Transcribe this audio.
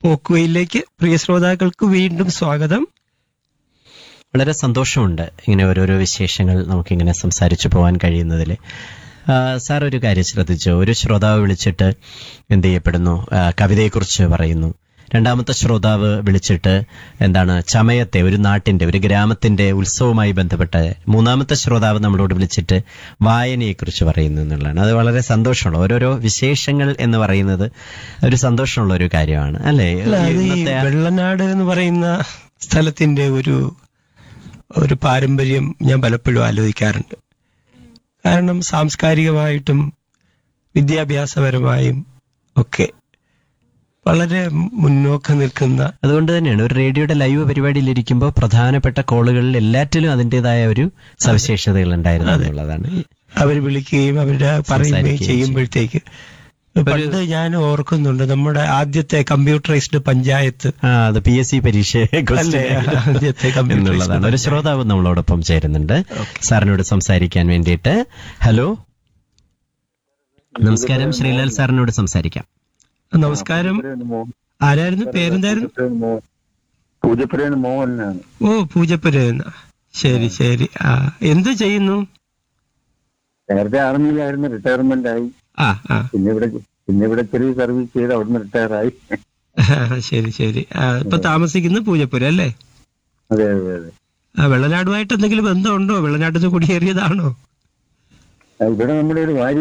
പോക്കുവയിലേക്ക് പ്രിയ ശ്രോതാക്കൾക്ക് വീണ്ടും സ്വാഗതം വളരെ സന്തോഷമുണ്ട് ഇങ്ങനെ ഓരോരോ വിശേഷങ്ങൾ നമുക്കിങ്ങനെ സംസാരിച്ചു പോകാൻ കഴിയുന്നതിൽ സാർ ഒരു കാര്യം ശ്രദ്ധിച്ചു ഒരു ശ്രോതാവ് വിളിച്ചിട്ട് എന്ത് ചെയ്യപ്പെടുന്നു ആ, കവിതയെക്കുറിച്ച് പറയുന്നു രണ്ടാമത്തെ ശ്രോതാവ് വിളിച്ചിട്ട് എന്താണ് ചമയത്തെ ഒരു നാട്ടിന്റെ ഒരു ഗ്രാമത്തിന്റെ ഉത്സവവുമായി ബന്ധപ്പെട്ട് മൂന്നാമത്തെ ശ്രോതാവ് നമ്മളോട് വിളിച്ചിട്ട് വായനയെക്കുറിച്ച് പറയുന്നു എന്നുള്ളതാണ് അത് വളരെ സന്തോഷമുള്ള ഓരോരോ വിശേഷങ്ങൾ എന്ന് പറയുന്നത് ഒരു സന്തോഷമുള്ള ഒരു കാര്യമാണ് അല്ലേ അല്ല, അത് ഈ ഇന്നത്തെ ആ- വെള്ളനാട് എന്ന് പറയുന്ന സ്ഥലത്തിന്റെ ഒരു ഒരു പാരമ്പര്യം ഞാൻ പലപ്പോഴും ആലോചിക്കാറുണ്ട് കാരണം സാംസ്കാരികമായിട്ടും വിദ്യാഭ്യാസപരമായും ഒക്കെ വളരെ മുന്നോക്കം നിൽക്കുന്ന അതുകൊണ്ട് തന്നെയാണ് ഒരു റേഡിയോയുടെ ലൈവ് പരിപാടിയിൽ ഇരിക്കുമ്പോൾ പ്രധാനപ്പെട്ട കോളുകളിൽ എല്ലാറ്റിലും അതിൻ്റെതായ ഒരു സവിശേഷതകൾ ഉണ്ടായിരുന്നു എന്നുള്ളതാണ് അവർ വിളിക്കുകയും അവരുടെ പറയുകയും സംസാരിക്കുകയും ചെയ്യുമ്പോഴത്തേക്ക് പണ്ട് ഞാൻ ഓർക്കുന്നുണ്ട് നമ്മുടെ ആദ്യത്തെ കമ്പ്യൂട്ടറൈസ്ഡ് പഞ്ചായത്ത് ആ അത് പി എസ് സി പരീക്ഷ അല്ലേ? ആദ്യത്തെ computerized എന്നുള്ളതാണ് ഒരു ശ്രോതാവ് നമ്മളോടൊപ്പം ചേരുന്നുണ്ട് സാറിനോട് സംസാരിക്കാൻ വേണ്ടിയിട്ട് ഹലോ നമസ്കാരം ശ്രീലാൽ സാറിനോട് സംസാരിക്കാം നമസ്കാരം ആരായിരുന്നു പേരെന്തായിരുന്നു പൂജപ്പുരയാണ് മോഹനാണ് ഓ പൂജപ്പുര ശരി ശരി ആ എന്ത് ചെയ്യുന്നു നേരത്തെ ആർമിയിലായിരുന്നു റിട്ടയർമെന്റ് ആയി ആ ആ പിന്നെ ഇവിടെ പിന്നെ ഇവിടെ ചെറിയ സർവീസ് ചെയ്ത് അവിടുന്ന് റിട്ടയർ ആയി ശരി ശരി ആ, ഇപ്പൊ താമസിക്കുന്നത് പൂജപ്പുര അല്ലേ അതെ അതെ അതെ ആ വെള്ളനാടുമായിട്ട് എന്തെങ്കിലും ബന്ധമുണ്ടോ വെള്ളനാട്ടിൽ നിന്ന് കുടിയേറിയതാണോ ആ, ഇവിടെ നമ്മുടെ ഒരു ഭാര്യ